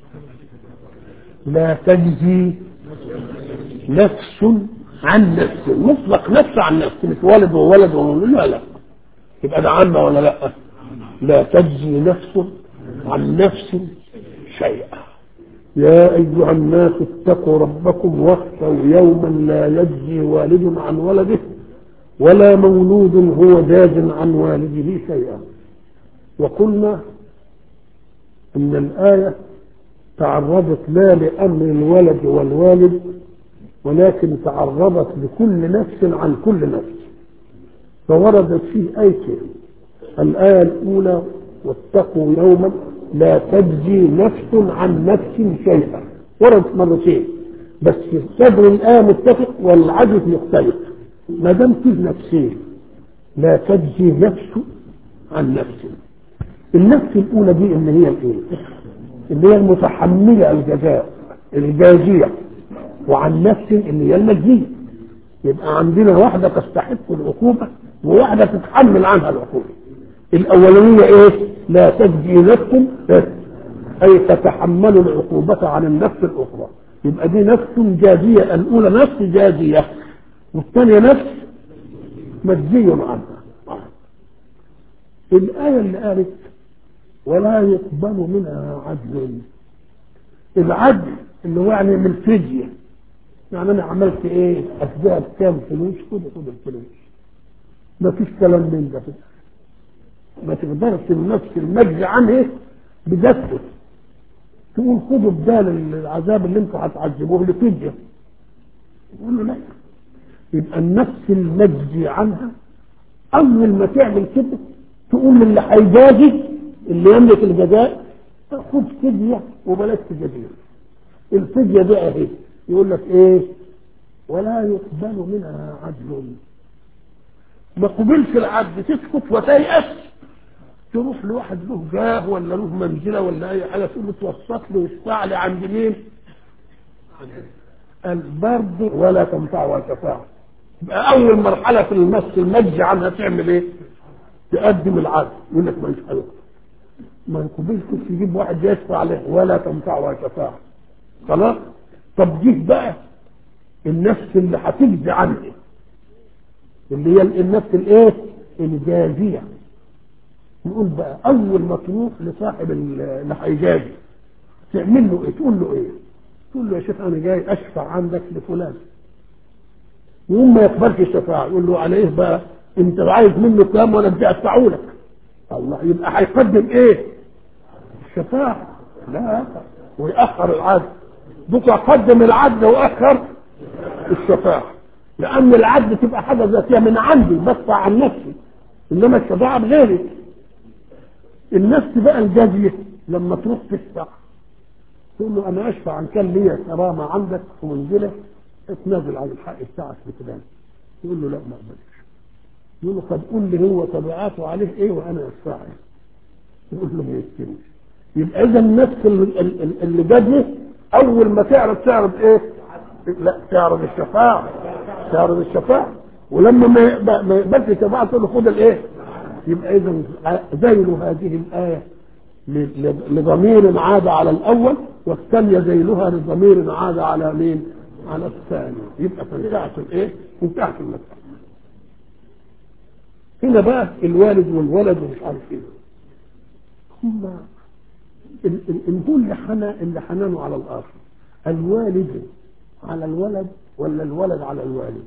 لا تجزي نفس عن نفس مطلق نفس عن نفس مش والد وولد وولد لا لا يبقى ده عامة ولا لا لا تجزي نفس عن نفس شيئا يا أيها الناس اتقوا ربكم واخشوا يوما لا يجزي والد عن ولده ولا مولود هو جاز عن والده شيئا وقلنا ان الآية تعرضت لا لأمر الولد والوالد ولكن تعرضت لكل نفس عن كل نفس فوردت فيه آيتين الآية الأولى واتقوا يوما لا تجزي نفس عن نفس شيئا وردت مرتين بس صدر الآية متفق والعجز مختلف ما دام فيه نفسين لا تجزي نفس عن نفس النفس الأولى دي اللي هي الإيه؟ اللي هي المتحملة الجزاء الجازية وعن نفس اللي هي المجزية يبقى عندنا واحدة تستحق العقوبة وواحدة تتحمل عنها العقوبة الأولانية إيه؟ لا تجزي نفس أي تتحمل العقوبة عن النفس الأخرى يبقى دي نفس جازية الأولى نفس جازية والثانية نفس مجزي عنها الآية اللي قالت ولا يقبل منها عدل العدل اللي هو يعني من الفدية يعني انا عملت ايه اديها بكام فلوس خد خد الفلوس ما فيش كلام من ده ما تقدرش النفس المجزي عنه بذاته تقول خدوا بدال العذاب اللي انتوا هتعذبوه لفدية يقول له لا يبقى النفس المجزي عنها اول ما تعمل كده تقول للي هيجازي اللي يملك الجزاء خد فدية وبلاش تجازيه الفدية دي اهي يقول لك ايه ولا يقبل منها عدل ما قبلش العبد تسكت وتيأس تروح لواحد له جاه ولا له منزلة ولا أي حاجة تقول له توسط له يشفع لي عند مين؟ البرد ولا تنفعها شفاعة يبقى أول مرحلة في المس المجي عنها تعمل إيه؟ تقدم العدل يقول لك مش حلو ما يقبلش يجيب واحد يشفع عليه ولا تنفعها شفاعة خلاص؟ طب جيب بقى النفس اللي هتجزي عنه اللي هي النفس الايه؟ الجازية نقول بقى اول ما تروح لصاحب اللي هيجازي تعمل له ايه تقول له ايه تقول له يا شيخ انا جاي اشفع عندك لفلان يقوم ما يقبلش الشفاعه يقول له على ايه بقى انت عايز منه كام وانا بدي ادفعه لك الله يبقى هيقدم ايه الشفاعه لا ويأخر العدل بكره قدم العدل واخر الشفاعه لان العدل تبقى حاجه ذاتيه من عندي بدفع عن نفسي انما الشفاعه بغيري النفس بقى الجازية لما تروح تشفع تقول له انا اشفع عن كان ليا كرامة عندك ومنزلة اتنازل عن الحق بتاعك بفلان يقول له لا ما اقبلش يقول له طب قول لي هو تبعاته عليه ايه وانا اشفعه يقول له ما يسكنش يبقى اذا النفس اللي, اللي جازية اول ما تعرض تعرض ايه لا تعرض الشفاعة تعرض الشفاعة ولما ما يقبلش الشفاعة تقول له خد الايه يبقى اذا ذيل هذه الايه لضمير عاد على الاول والثانيه ذيلها لضمير عاد على مين؟ على الثاني يبقى انتهت الايه؟ انتهت المساله هنا بقى الوالد والولد ومش عارف ايه هم هو اللي حنى اللي حنانه على الاخر الوالد على الولد ولا الولد على الوالد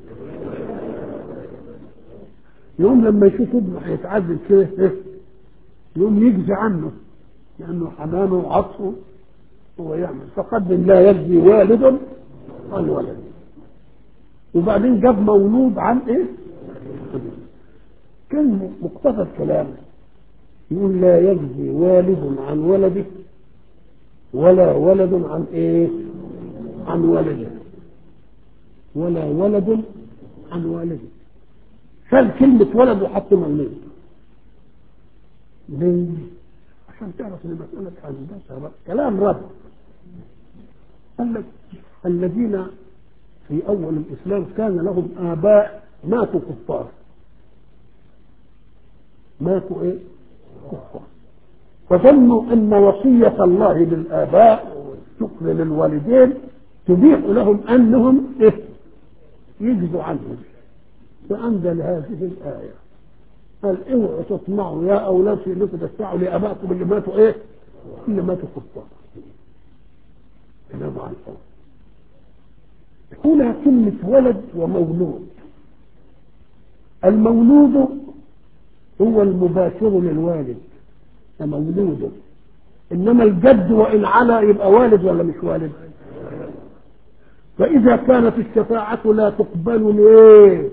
يوم لما يشوف ابنه هيتعذب كده يوم يجزي عنه لانه حنانه وعطفه هو يعمل فقدم لا يجزي والد عن ولد وبعدين جاب مولود عن ايه؟ كان مقتضى الكلام يقول لا يجزي والد عن ولده ولا ولد عن ايه؟ عن ولده ولا ولد عن والده شال كلمة ولد وحط مولود ليه؟ عشان تعرف ان مسألة هندسة كلام رب قال لك الذين في أول الإسلام كان لهم آباء ماتوا كفار ماتوا إيه؟ كفار فظنوا أن وصية الله للآباء والشكر للوالدين تبيح لهم أنهم إيه؟ يجزوا عنهم فأنزل هذه الآية قال اوعوا تطمعوا يا أولاد في انكم تدفعوا لآبائكم اللي ماتوا إيه؟ اللي ماتوا كفار كلام عن الأول هنا كلمة ولد ومولود المولود هو المباشر للوالد مولوده إنما الجد وإن علا يبقى والد ولا مش والد فإذا كانت الشفاعة لا تقبل ليه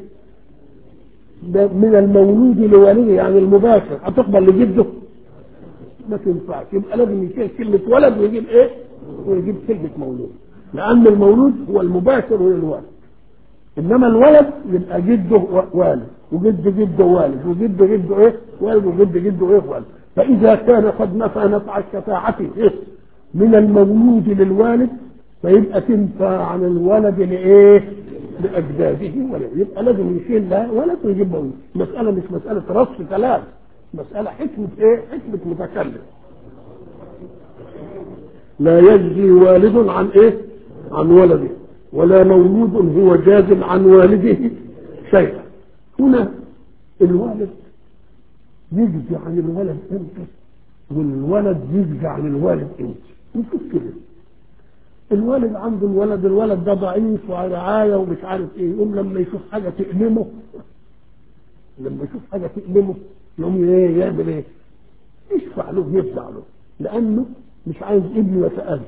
من المولود لوالده يعني المباشر هتقبل لجده ما تنفعش يبقى لازم يشيل كلمة ولد ويجيب ايه؟ ويجيب كلمة مولود لأن المولود هو المباشر للوالد إنما الولد يبقى جده والد وجد جده والد وجد جده ايه؟ والد وجد جده ايه؟ والد فإذا كان قد نفى نفع الشفاعة إيه؟ من المولود للوالد فيبقى تنفع عن الولد لايه؟ لاجداده ولد يبقى لازم يشيل ده ولد ويجيب مولود مساله مش مساله رص كلام مساله حكمه ايه؟ حكمه متكلم لا يجزي والد عن ايه؟ عن ولده ولا مولود هو جاز عن والده شيئا هنا الوالد يجزي عن الولد امتى؟ والولد يجزع عن الوالد انت نشوف كده الوالد عنده الولد الولد ده ضعيف وعلى رعايه ومش عارف ايه يقوم لما يشوف حاجه تألمه لما يشوف حاجه تألمه يقوم ايه يعمل ايه؟ يشفع له يدفع له لانه مش عايز ابنه يتأذى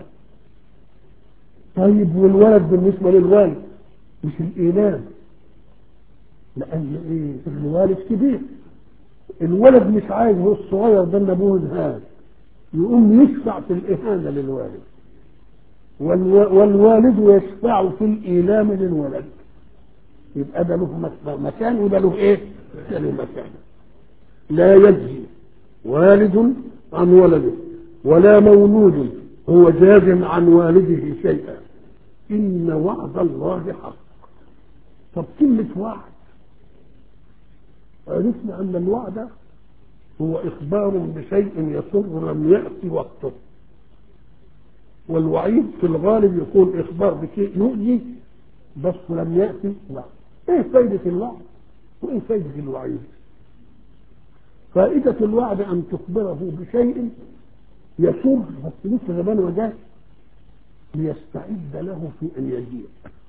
طيب والولد بالنسبه للوالد مش الايمان لان ايه الوالد كبير الولد مش عايز هو الصغير ده ان ابوه انهان يقوم يشفع في الاهانه للوالد والو- والوالد يشفع في الايلام للولد يبقى ده له مك- مكان وده له ايه؟ ده له مكان لا يجزي والد عن ولده ولا مولود هو جاز عن والده شيئا إن وعد الله حق طب كلمة وعد عرفنا أن الوعد هو إخبار بشيء يسر لم يأتي وقته والوعيد في الغالب يكون إخبار بشيء يؤذي بس لم يأتي وقت إيه فايدة الوعد وإيه فايدة الوعيد فائدة الوعد أن تخبره بشيء يسر بس لسه زمان وجاه ليستعد له في أن يجيء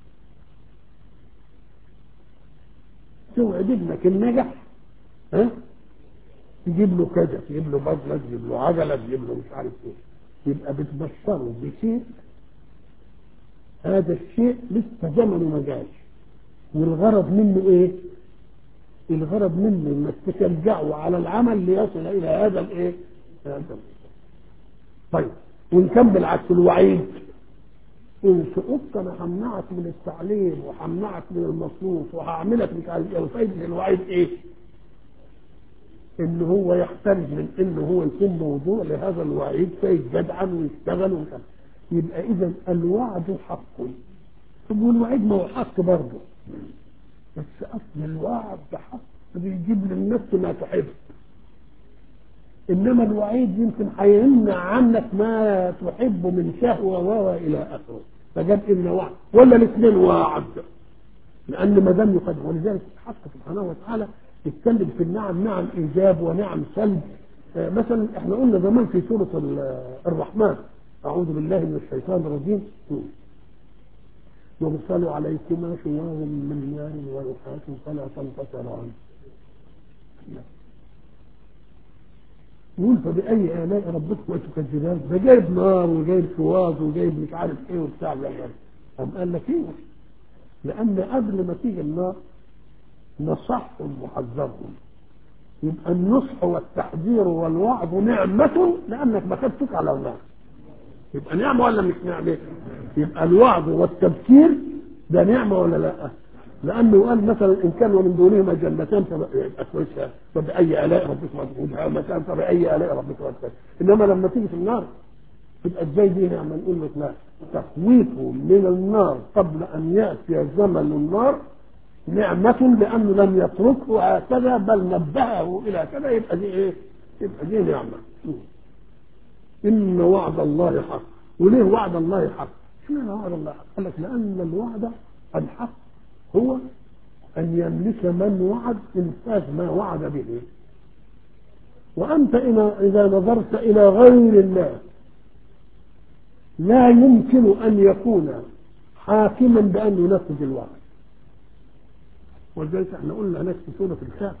توعد ابنك النجح ها تجيب له كذا تجيب له بطلة تجيب له عجلة تجيب له مش عارف ايه يبقى بتبشره بشيء هذا الشيء لسه زمنه ما جاش والغرض منه ايه؟ الغرض منه انك تشجعه على العمل ليصل الى هذا الايه؟ هذا طيب وان كان بالعكس الوعيد ان سقطت انا همنعك من التعليم وهمنعك من المصروف وهعملك مش عارف ايه وفايده الوعيد ايه؟ ان هو يحتاج من ان هو يكون موضوع لهذا الوعيد فيتجدعن ويشتغل ومش عارف. يبقى اذا الوعد حق طب والوعيد ما هو حق برضه بس اصل الوعد حق بيجيب للنفس ما تحب انما الوعيد يمكن هيمنع عنك ما تحب من شهوه و الى اخره فجاب ان وعد ولا الاثنين وعد لان ما دام يقدم ولذلك الحق سبحانه وتعالى يتكلم في النعم نعم ايجاب ونعم سلب آه، مثلا احنا قلنا زمان في سوره ال- الرحمن اعوذ بالله من الشيطان الرجيم يرسل عليكما شواظ من نار ونحاس فلا تنتصران يقول فبأي آلاء ربكما تكذبان ده جايب نار وجايب شواظ وجايب مش عارف ايه وبتاع ده قام قال لك ايه لأن قبل ما تيجي النار نصحهم وحذرهم يبقى النصح والتحذير والوعظ نعمة لأنك ما خدتك على النار يبقى نعمة ولا مش نعمة؟ يبقى الوعظ والتذكير ده نعمة ولا لا؟ لأنه قال مثلا إن كانوا من دونهما جنتان فيبقى كويسة فبأي آلاء ربكما تكذبان فبأي آلاء ربكما تكذبان إنما لما تيجي في النار تبقى ازاي دي نعمة نقول لك لا تخويفه من النار قبل أن يأتي زمن النار نعمة لأنه لم يتركه هكذا بل نبهه إلى كذا يبقى دي إيه؟ يبقى دي نعمة إن وعد الله حق وليه وعد الله حق؟ اشمعنى وعد الله حق؟ قال لك لأن الوعد الحق هو أن يملك من وعد إنفاذ ما وعد به وأنت إذا إذا نظرت إلى غير الله لا يمكن أن يكون حاكما بأن ينفذ الوعد ولذلك احنا قلنا هناك في سورة الكهف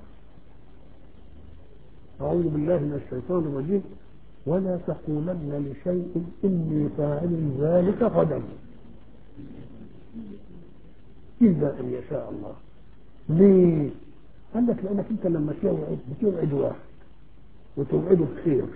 أعوذ بالله من الشيطان الرجيم ولا تقولن لشيء إني فاعل ذلك غدا إلا أن يشاء الله ليه؟ قال لك لأنك أنت لما توعد بتوعد واحد وتوعده بخير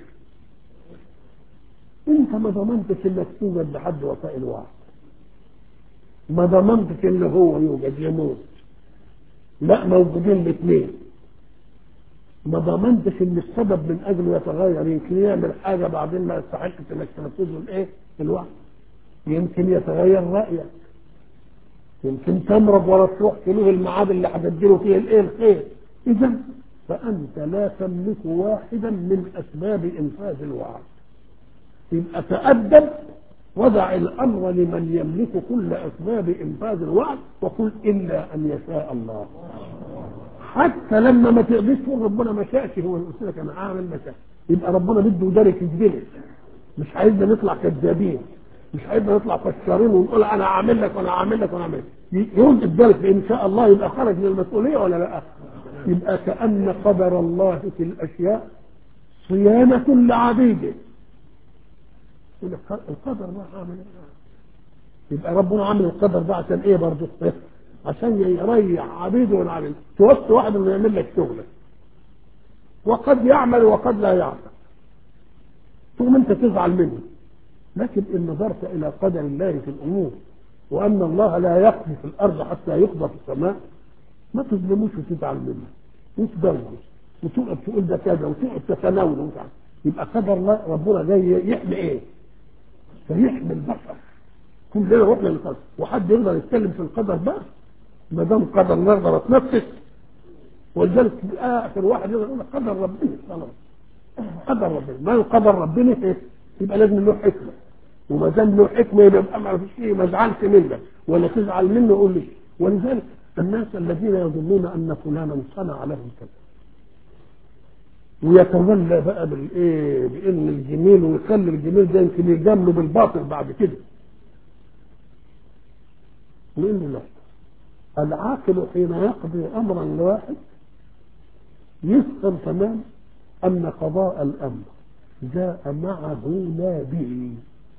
أنت ما ضمنتش إنك توجد لحد وفاء الوعد ما ضمنتش إن هو يوجد يموت لا موجودين الاثنين ما ضمنتش ان السبب من اجله يتغير يمكن يعمل حاجه بعدين ما يستحقش انك تنفذ له الايه؟ الوعد يمكن يتغير رايك يمكن تمرض ولا تروح له الميعاد اللي هتديله فيه الايه الخير اذا فانت لا تملك واحدا من اسباب انفاذ الوعد يبقى تأدب وضع الامر لمن يملك كل اسباب انفاذ الوعد وقل الا ان يشاء الله حتى لما ما تقدرش تقول ربنا ما شاءش هو يقول لك انا اعمل ما شاء يبقى ربنا بده يدارك يجبني مش عايزنا نطلع كذابين مش عايزنا نطلع فشارين ونقول انا هعمل لك وانا هعمل لك وانا هعمل لك يوم الدرك ان شاء الله يبقى خرج من المسؤوليه ولا لا؟ يبقى كأن قدر الله في الاشياء صيانة لعبيده يقول لك القدر ما عامل يبقى ربنا عامل القدر ده عشان ايه برضه؟ عشان يريح عبيده والعبيد توصي واحد انه يعمل لك شغلك وقد يعمل وقد لا يعمل ثم انت تزعل منه لكن ان نظرت الى قدر الله في الامور وان الله لا يقضي في الارض حتى يقضى في السماء ما تظلموش وتزعل منه وتدور وتقعد تقول ده كذا وتقعد تتناول ومش عارف يبقى قدر الله ربنا جاي يحمي ايه؟ فيحمي البشر كلنا رحنا للقدر وحد يقدر يتكلم في القدر بقى ما دام قدر الله اقدر اتنفس ولذلك اخر واحد يقدر يقول قدر ربنا خلاص قدر ربنا ما قدر ربنا ايه؟ يبقى لازم له حكمه وما دام له حكمه يبقى ما فيش ايه ما ازعلش منك ولا تزعل منه قول لي ولذلك الناس الذين يظنون ان فلانا صنع لهم كذا ويتولى بقى بالايه بان الجميل ويخلي الجميل ده يمكن يجامله بالباطل بعد كده نقول له لا العاقل حين يقضي امرا لواحد يفهم تمام ان قضاء الامر جاء معه لا به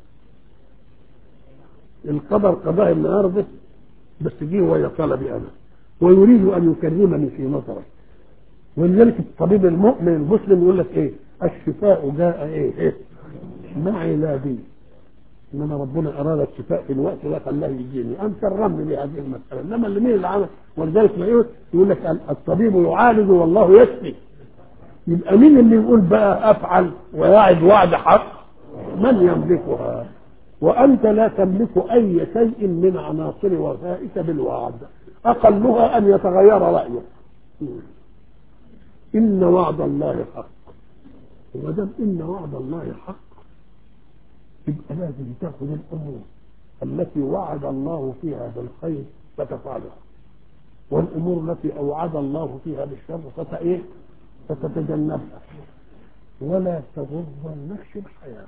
القدر قضاء النهارده بس جه وهي طلبي انا ويريد ان يكرمني في نظره ولذلك الطبيب المؤمن المسلم يقول لك ايه الشفاء جاء ايه, إيه؟ معي لا بي انما ربنا اراد الشفاء في الوقت ده خلاه يجيني انت كرمني بهذه المساله انما اللي مين اللي عمل ولذلك ما يقول يقول لك الطبيب يعالج والله يشفي يبقى مين اللي يقول بقى افعل ويعد وعد حق من يملكها وانت لا تملك اي شيء من عناصر وفائك بالوعد اقلها ان يتغير رايك ان وعد الله حق وما دام ان وعد الله حق يبقى لازم تاخذ الامور التي وعد الله فيها بالخير فتفعلها والامور التي اوعد الله فيها بالشر فت ايه فتتجنبها ولا تغرنكش الحياه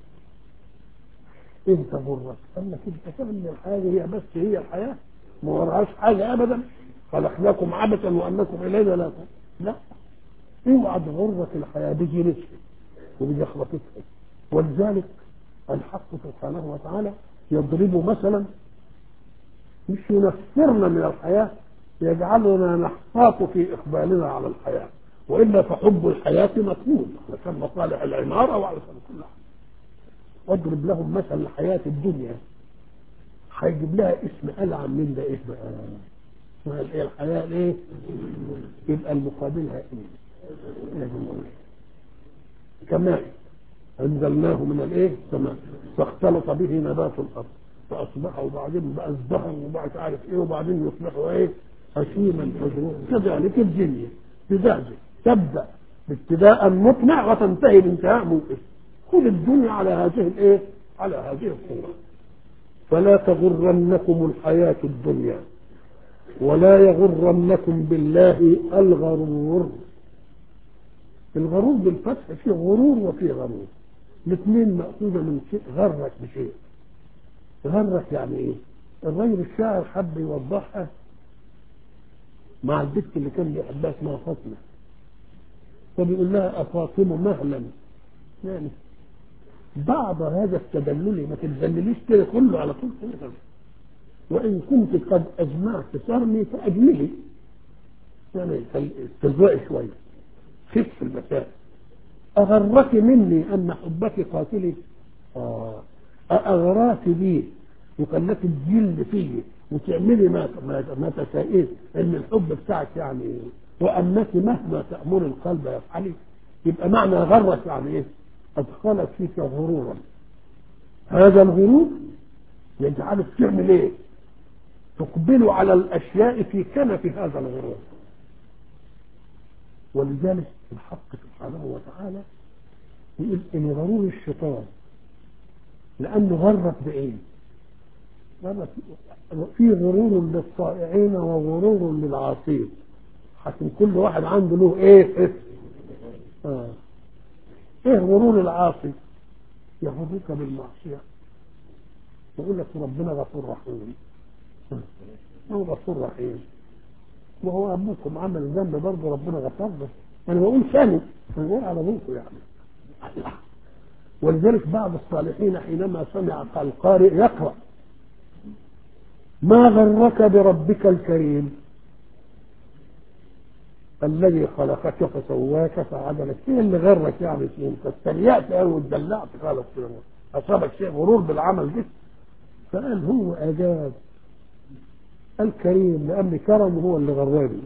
ايه تغرك؟ قال لك انت فاهم الحياه هي بس هي الحياه ما وراهاش حاجه ابدا خلقناكم عبثا وانكم الينا لا لا اوعى تغرك الحياه بجنسها وبزخرفتها ولذلك الحق سبحانه وتعالى يضرب مثلا مش ينفرنا من الحياه يجعلنا نحتاط في اقبالنا على الحياه والا فحب الحياه مطلوب علشان مصالح العماره وعلشان كل حاجه واضرب لهم مثل الحياه الدنيا هيجيب لها اسم العن من ده ايه بقى؟ اسمها الايه الحياه الايه؟ يبقى المقابلها ايه؟ كماء انزلناه من الايه؟ السماء فاختلط به نبات الارض فاصبح وبعدين بقى ازدهر وبقى عارف ايه وبعدين يصبح ايه؟ هشيما مجروحا كذلك الدنيا بذلك تبدا بابتداء مقنع وتنتهي بانتهاء موقف خذ الدنيا على هذه الايه؟ على هذه الصوره فلا تغرنكم الحياة الدنيا ولا يغرنكم بالله الغرور الغرور بالفتح فيه غرور وفيه غرور الاثنين مأخوذة من شيء غرك بشيء غرك يعني ايه الرجل الشاعر حب يوضحها مع البنت اللي كان بيحبها اسمها فاطمة فبيقول لها أفاطمة مهلا يعني بعض هذا التدلل ما تتدلليش كده كله على طول كده وإن كنت قد أجمعت صرمي فأجملي يعني تزوقي شوية خف المسائل أغرك مني أن حبك قاتلي آه أغراك بي وخلاك تجل فيه وتعملي ما ما, ما تشائين ان الحب بتاعك يعني وانك مهما تامر القلب يفعلي يبقى معنى غرك يعني ايه؟ أدخلت فيك غرورا هذا الغرور يجعلك تعمل ايه تقبل على الأشياء في كنف هذا الغرور ولذلك الحق سبحانه وتعالى يقول إن غرور الشيطان لأنه غرك بإيه؟ غرك في غرور للطائعين وغرور للعاصين حتى كل واحد عنده له ايه؟ آه. ايه غرور العاصي يغرك بالمعصيه يقول لك ربنا غفور رحيم هو غفور رحيم وهو ابوكم عمل ذنب برضه ربنا غفر له انا بقول ثاني انا بقول على ابوكم يعني الله ولذلك بعض الصالحين حينما سمع القارئ يقرا ما غرك بربك الكريم الذي خلقك فسواك فعدلك ايه اللي غرك يعني فيه انت استريأت قوي واتدلعت خالص كده اصابك شيء غرور بالعمل ده فقال هو اجاب الكريم لان كرمه هو اللي غرني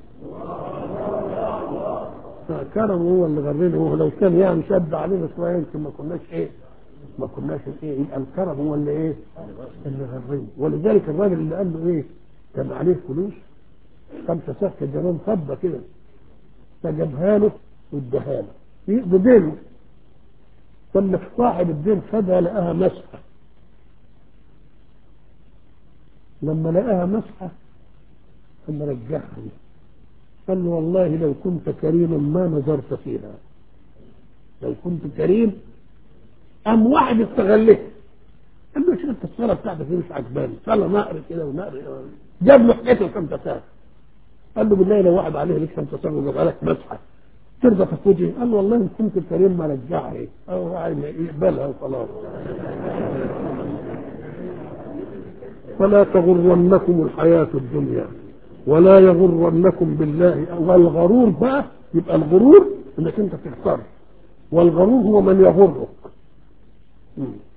كرمه هو اللي غرني هو لو كان يعني شد علينا شويه يمكن ما كناش ايه ما كناش ايه يبقى الكرم هو اللي ايه اللي غرني ولذلك الراجل اللي قال له ايه كان عليه فلوس خمسة سكة جنان فضة كده فجابها له واداها له يقضي دينه ثم صاحب الدين خدها لقاها مسحة لما لقاها مسحة ثم رجعها له قال له والله لو كنت كريما ما نظرت فيها لو كنت كريم قام واحد استغلها قال له شوف الصلاة بتاعتك دي مش عجباني صلاة نقر كده ونقر جاب له حكاية الخمسة ساعة قال له بالله لو واحد عليه ليك خمسة ساعة وجاب لك مسحة ترضى تاخدها قال له والله ان كنت كريم ما رجعها او يقبلها وخلاص فلا تغرنكم الحياة الدنيا ولا يغرنكم بالله والغرور بقى يبقى الغرور انك انت تختار والغرور هو من يغرك